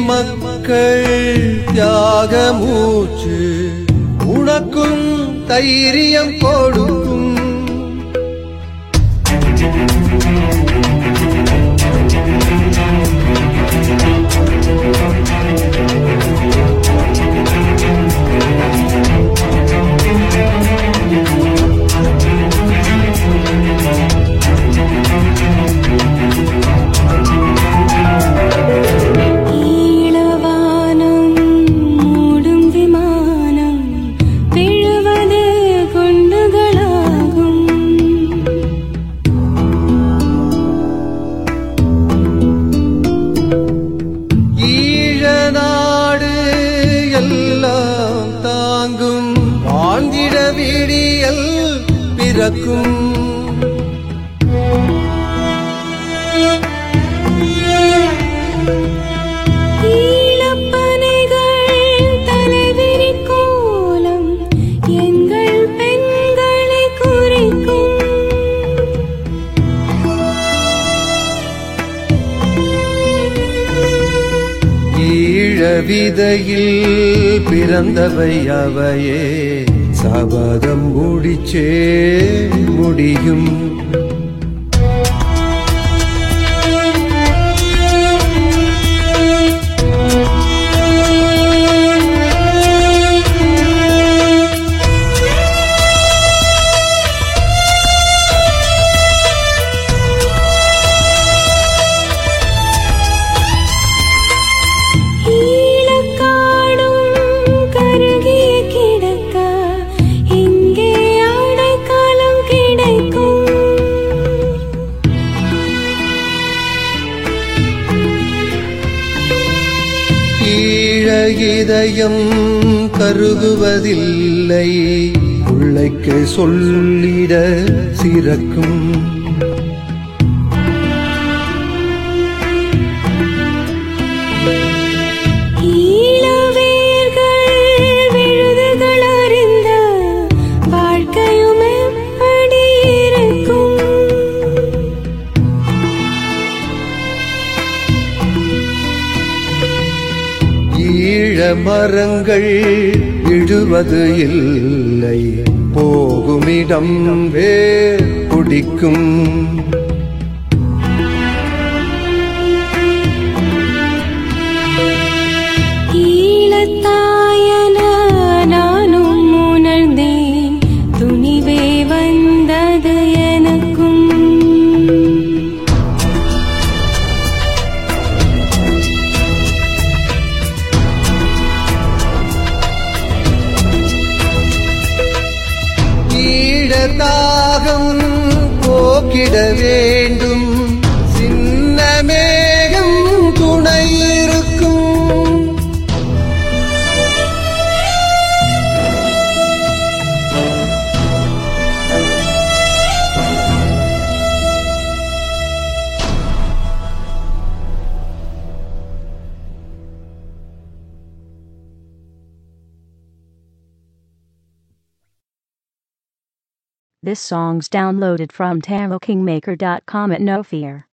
மக்கள் தியாக மூச்சு உனக்கும் தைரியம் கொடுக்கும் ஈழவானம் மூடும் விமானம் விழுவது குண்டுகளாகும் ஈழ நாடு எல்லாம் தாங்கும் வாழ்ந்திட விடியல் பிறக்கும் ஈழப்பனைகள் தலைவிரி கோலம் எங்கள் பெண்களை குறிக்கும் ஈழ விதையில் பிறந்தவை அவையே சபதம் முடிச்சே முடியும் ஈழக்காடும் கருகி கிடக்க இங்கே அடைக்கலம் கிடைக்கும் ஈழ இதயம் கருதுவதில்லை பிள்ளைக்கு சொல்லிட சிறக்கும் ஈழவேர்கள் விழுதுகள் அறிந்த வாழ்க்கையும் எப்படி இருக்கும் ஈழ மரங்கள் விழுவது இல்லை போகுமிடம் வேர் பிடிக்கும் ஈழத்தாயன நானும் உணர்ந்தேன் துணிவே வந்தது எனக்கும் ஈழ தாகம் போக்கிட வேண்டும் சின்ன மேகம் துணை இருக்கும் This song's downloaded from TaroKingmaker.com at no fear.